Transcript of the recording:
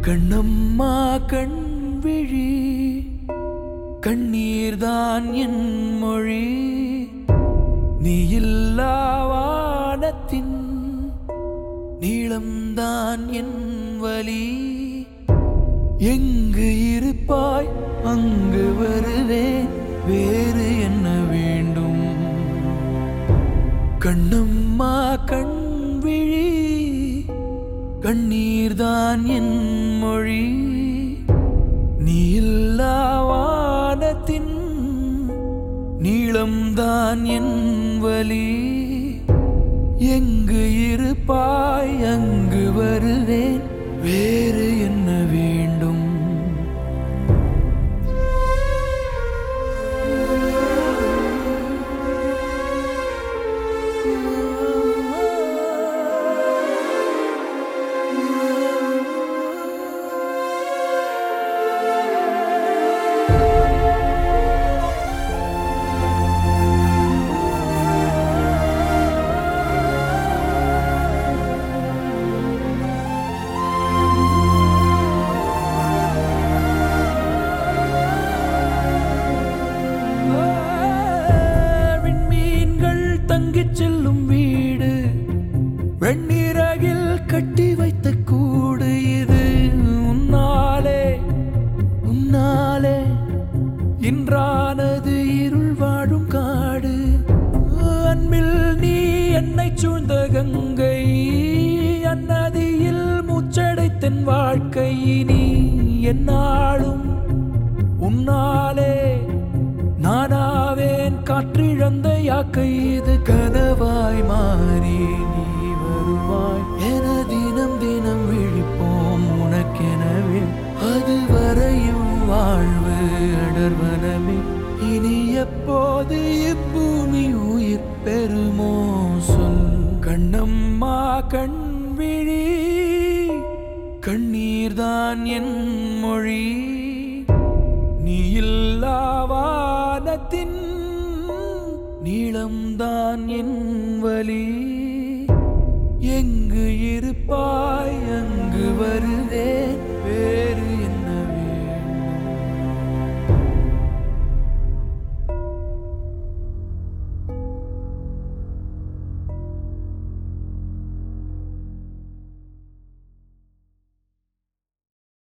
கண்ணம்மா கண் விழி கண்ணீர்தான் என் மொழி நீ இல்லா வானத்தின் நீளம்தான் என் வலி எங்கு இருப்பாய் அங்கு வருவேன் வேறு என்ன வேண்டும் கண்ணம்மா கண் விழி கண்ணீர்தான் என் மொழி நீ இல்லா வானத்தின் நீளம்தான் என் வலி எங்கு இருப்பாய் அங்கு வருவேன் வேறு என்ன வேண்டும் விண்மீன்கள் தங்கிச் செல்லும் வீடு வெண்ணிறகில் கட்டி வைத்த கூடு இது உன்னாலே உன்னாலே இன்றானது இருள் வாழும் காடு அன்பில் நீ என்னை சூழ்ந்த கங்கை அந்நதியில் மூச்சடைத்தன் வாழ்க்கை நீ என்னாலும் உன்னாலே நானாவேன் காற்றிழந்த யாக்கை இது கனவாய் மாறி நீ வருவாய் என தினம் தினம் விழிப்போம் உனக்கெனவே அது வரையும் வாழ்வு அடர்வனமே இனி எப்போது இப்பூமி உயிர் பெறுமோ சொல் கண்ணம்மா கண் விழி கண்ணீர்தான் என் மொழி நீ இல்லா வானத்தின் நீளம்தான் என் வலி எங்கு இருப்பாய் அங்கு வருவேன்